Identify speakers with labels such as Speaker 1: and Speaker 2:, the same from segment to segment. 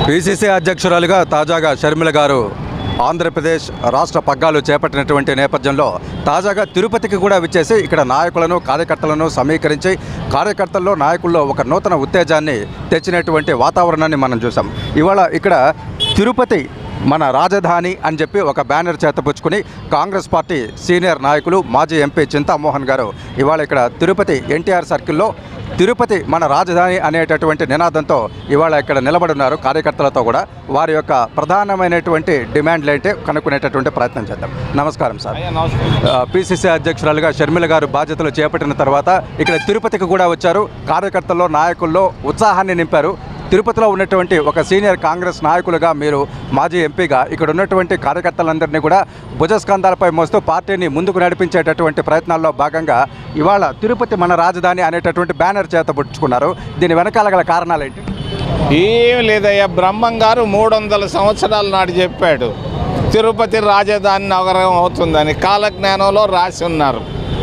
Speaker 1: PCC అధ్యక్షురాలుగా తాజాగా షర్మిల గారు ఆంధ్రప్రదేశ్ రాష్ట్ర పగ్గాలు చేపట్టినటువంటి నేపథ్యంలో తాజాగా తిరుపతికి కూడా విచ్చేసి ఇక్కడ నాయకులను కార్యకర్తలను సమీకరించి కార్యకర్తల్లో నాయకుల్లో ఒక నూతన ఉత్తేజాన్ని తెచ్చినటువంటి వాతావరణాన్ని మనం చూసాం ఇవాళ ఇక్కడ తిరుపతి మన రాజధాని అని చెప్పి ఒక బ్యానర్ చేతపుచ్చుకుని కాంగ్రెస్ పార్టీ సీనియర్ నాయకులు మాజీ ఎంపీ చింతామోహన్ గారు ఇవాళ ఇక్కడ తిరుపతి ఎన్టీఆర్ సర్కిల్లో తిరుపతి మన రాజధాని అనేటటువంటి నినాదంతో ఇవాళ ఇక్కడ నిలబడున్నారు కార్యకర్తలతో కూడా వారి యొక్క ప్రధానమైనటువంటి డిమాండ్లు ఏంటి కనుక్కునేటటువంటి ప్రయత్నం చేద్దాం నమస్కారం సార్ పిసిసి అధ్యక్షురాలుగా షర్మిల గారు బాధ్యతలు చేపట్టిన తర్వాత ఇక్కడ తిరుపతికి కూడా వచ్చారు కార్యకర్తల్లో నాయకుల్లో ఉత్సాహాన్ని నింపారు తిరుపతిలో ఉన్నటువంటి ఒక సీనియర్ కాంగ్రెస్ నాయకులుగా మీరు మాజీ ఎంపీగా ఇక్కడ ఉన్నటువంటి కార్యకర్తలందరినీ కూడా భుజస్కంధాలపై మోస్తూ పార్టీని ముందుకు నడిపించేటటువంటి ప్రయత్నాల్లో భాగంగా ఇవాళ తిరుపతి మన రాజధాని అనేటటువంటి బ్యానర్ చేతబుచ్చుకున్నారు దీని వెనకాల గల కారణాలు ఏంటి
Speaker 2: ఏం లేదయ్యా బ్రహ్మం గారు మూడు వందల సంవత్సరాల నాడు చెప్పాడు తిరుపతి రాజధాని నగరం అవుతుందని కాలజ్ఞానంలో రాసి ఉన్నారు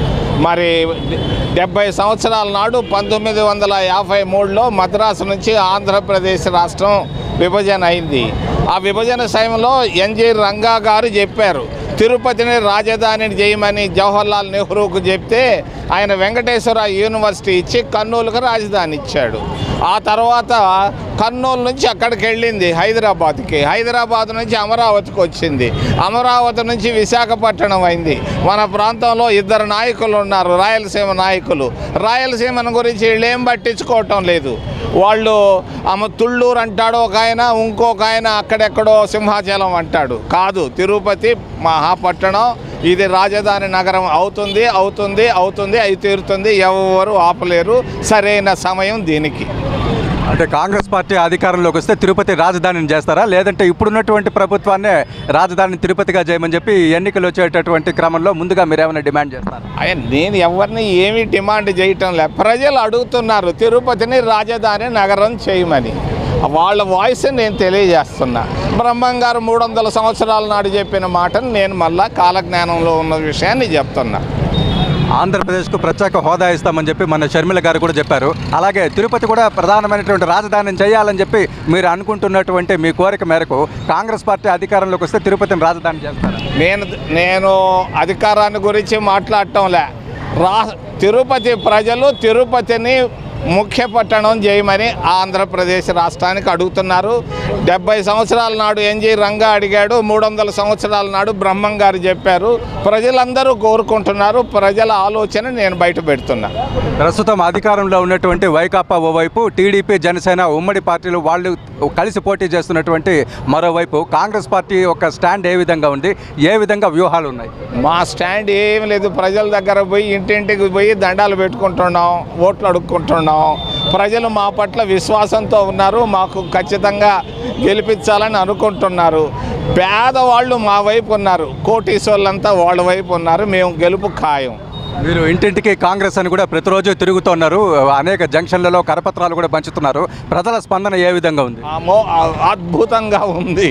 Speaker 2: మరి డెబ్బై సంవత్సరాల నాడు పంతొమ్మిది వందల యాభై మూడులో మద్రాసు నుంచి ఆంధ్రప్రదేశ్ రాష్ట్రం విభజన అయింది ఆ విభజన సమయంలో ఎన్జి రంగా గారు చెప్పారు తిరుపతిని రాజధానిని చేయమని జవహర్లాల్ నెహ్రూకు చెప్తే ఆయన వెంకటేశ్వర యూనివర్సిటీ ఇచ్చి కర్నూలుకు రాజధాని ఇచ్చాడు ఆ తర్వాత కర్నూలు నుంచి అక్కడికి వెళ్ళింది హైదరాబాద్కి హైదరాబాద్ నుంచి అమరావతికి వచ్చింది అమరావతి నుంచి విశాఖపట్నం అయింది మన ప్రాంతంలో ఇద్దరు నాయకులు ఉన్నారు రాయలసీమ నాయకులు రాయలసీమను గురించి వీళ్ళు ఏం పట్టించుకోవటం లేదు వాళ్ళు ఆమె తుళ్ళూరు అంటాడు ఒక ఆయన ఇంకొక ఆయన అక్కడెక్కడో సింహాచలం అంటాడు కాదు తిరుపతి మహాపట్టణం ఇది రాజధాని నగరం అవుతుంది అవుతుంది అవుతుంది అయి తీరుతుంది ఎవరు ఆపలేరు సరైన సమయం దీనికి
Speaker 1: అంటే కాంగ్రెస్ పార్టీ అధికారంలోకి వస్తే తిరుపతి రాజధానిని చేస్తారా లేదంటే ఇప్పుడున్నటువంటి ప్రభుత్వాన్నే రాజధానిని తిరుపతిగా చేయమని చెప్పి ఎన్నికలు వచ్చేటటువంటి క్రమంలో ముందుగా మీరు ఏమైనా డిమాండ్ చేస్తారు
Speaker 2: అయ్యా నేను ఎవరిని ఏమీ డిమాండ్ చేయటం లే ప్రజలు అడుగుతున్నారు తిరుపతిని రాజధాని నగరం చేయమని వాళ్ళ వాయిస్ నేను తెలియజేస్తున్నా బ్రహ్మం గారు మూడు వందల సంవత్సరాల నాడు చెప్పిన మాటను నేను మళ్ళా కాలజ్ఞానంలో ఉన్న విషయాన్ని చెప్తున్నా
Speaker 1: ఆంధ్రప్రదేశ్కు ప్రత్యేక హోదా ఇస్తామని చెప్పి మన షర్మిల గారు కూడా చెప్పారు అలాగే తిరుపతి కూడా ప్రధానమైనటువంటి రాజధానిని చేయాలని చెప్పి మీరు అనుకుంటున్నటువంటి మీ కోరిక మేరకు కాంగ్రెస్ పార్టీ అధికారంలోకి వస్తే తిరుపతిని రాజధాని చేస్తారు
Speaker 2: నేను నేను అధికారాన్ని గురించి మాట్లాడటంలే రా తిరుపతి ప్రజలు తిరుపతిని ముఖ్య పట్టణం చేయమని ఆంధ్రప్రదేశ్ రాష్ట్రానికి అడుగుతున్నారు డెబ్బై సంవత్సరాల నాడు ఎన్జి రంగా అడిగాడు మూడు వందల సంవత్సరాల నాడు బ్రహ్మం గారు చెప్పారు ప్రజలందరూ కోరుకుంటున్నారు ప్రజల ఆలోచన నేను బయట పెడుతున్నా
Speaker 1: ప్రస్తుతం అధికారంలో ఉన్నటువంటి వైకాపా ఓవైపు టీడీపీ జనసేన ఉమ్మడి పార్టీలు వాళ్ళు కలిసి పోటీ చేస్తున్నటువంటి మరోవైపు కాంగ్రెస్ పార్టీ యొక్క స్టాండ్ ఏ విధంగా ఉంది ఏ విధంగా వ్యూహాలు ఉన్నాయి
Speaker 2: మా స్టాండ్ ఏం లేదు ప్రజల దగ్గర పోయి ఇంటింటికి పోయి దండాలు పెట్టుకుంటున్నాం ఓట్లు అడుక్కుంటున్నాం ప్రజలు మా పట్ల విశ్వాసంతో ఉన్నారు మాకు ఖచ్చితంగా గెలిపించాలని అనుకుంటున్నారు పేదవాళ్ళు మా వైపు ఉన్నారు కోటీశ్వర్లంతా వాళ్ళ వైపు ఉన్నారు మేము గెలుపు ఖాయం
Speaker 1: మీరు ఇంటింటికి కాంగ్రెస్ అని కూడా ప్రతిరోజు తిరుగుతున్నారు అనేక జంక్షన్లలో కరపత్రాలు కూడా పంచుతున్నారు ప్రజల స్పందన ఏ విధంగా ఉంది
Speaker 2: ఆమో ఆ- అద్భుతంగా ఉంది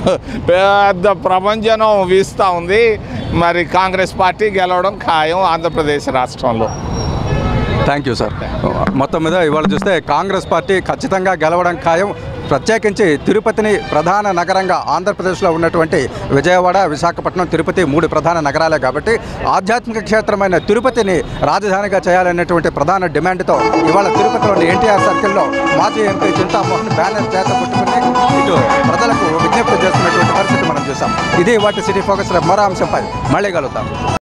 Speaker 2: పెద్ద ప్రపంచం వీస్తూ ఉంది మరి కాంగ్రెస్ పార్టీ గెలవడం ఖాయం ఆంధ్రప్రదేశ్ రాష్ట్రంలో
Speaker 1: థ్యాంక్ యూ సార్ మొత్తం మీద ఇవాళ చూస్తే కాంగ్రెస్ పార్టీ ఖచ్చితంగా గెలవడం ఖాయం ప్రత్యేకించి తిరుపతిని ప్రధాన నగరంగా ఆంధ్రప్రదేశ్లో ఉన్నటువంటి విజయవాడ విశాఖపట్నం తిరుపతి మూడు ప్రధాన నగరాలే కాబట్టి ఆధ్యాత్మిక క్షేత్రమైన తిరుపతిని రాజధానిగా చేయాలనేటువంటి ప్రధాన డిమాండ్తో ఇవాళ తిరుపతిలోని ఎన్టీఆర్ సర్కిల్లో మాజీ ఎంపీ చింతామోహన్ బ్యానర్ చేత పుట్టుకుని ఇటు ప్రజలకు విజ్ఞప్తి చేస్తున్నటువంటి పరిస్థితి మనం చూసాం ఇది వాటి సిటీ ఫోకస్ మరో అంశంపై మళ్ళీ కలుద్దాం